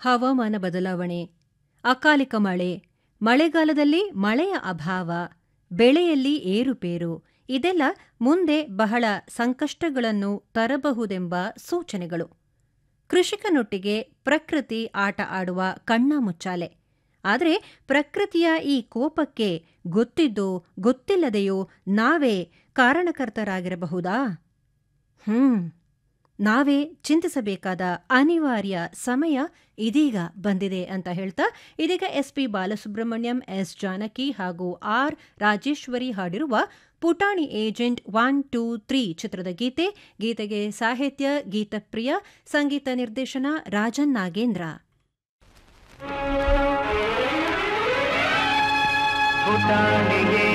ಹವಾಮಾನ ಬದಲಾವಣೆ ಅಕಾಲಿಕ ಮಳೆ ಮಳೆಗಾಲದಲ್ಲಿ ಮಳೆಯ ಅಭಾವ ಬೆಳೆಯಲ್ಲಿ ಏರುಪೇರು ಇದೆಲ್ಲ ಮುಂದೆ ಬಹಳ ಸಂಕಷ್ಟಗಳನ್ನು ತರಬಹುದೆಂಬ ಸೂಚನೆಗಳು ಕೃಷಿಕನೊಟ್ಟಿಗೆ ಪ್ರಕೃತಿ ಆಟ ಆಡುವ ಕಣ್ಣ ಮುಚ್ಚಾಲೆ ಆದರೆ ಪ್ರಕೃತಿಯ ಈ ಕೋಪಕ್ಕೆ ಗೊತ್ತಿದ್ದೋ ಗೊತ್ತಿಲ್ಲದೆಯೋ ನಾವೇ ಕಾರಣಕರ್ತರಾಗಿರಬಹುದಾ ಹ್ಮ್ ನಾವೇ ಚಿಂತಿಸಬೇಕಾದ ಅನಿವಾರ್ಯ ಸಮಯ ಇದೀಗ ಬಂದಿದೆ ಅಂತ ಹೇಳ್ತಾ ಇದೀಗ S P Balasubrahmanyam S Janaki ಹಾಗೂ ಆರ್ ರಾಜೇಶ್ವರಿ ಹಾಡಿರುವ ಪುಟಾಣಿ ಏಜೆಂಟ್ ಒನ್ ಟೂ ತ್ರೀ ಚಿತ್ರದ ಗೀತೆ ಗೀತೆಗೆ ಸಾಹಿತ್ಯ ಗೀತಪ್ರಿಯ ಸಂಗೀತ ನಿರ್ದೇಶನ ರಾಜನ್ ನಾಗೇಂದ್ರ ಪುಟಾಣಿಗೆ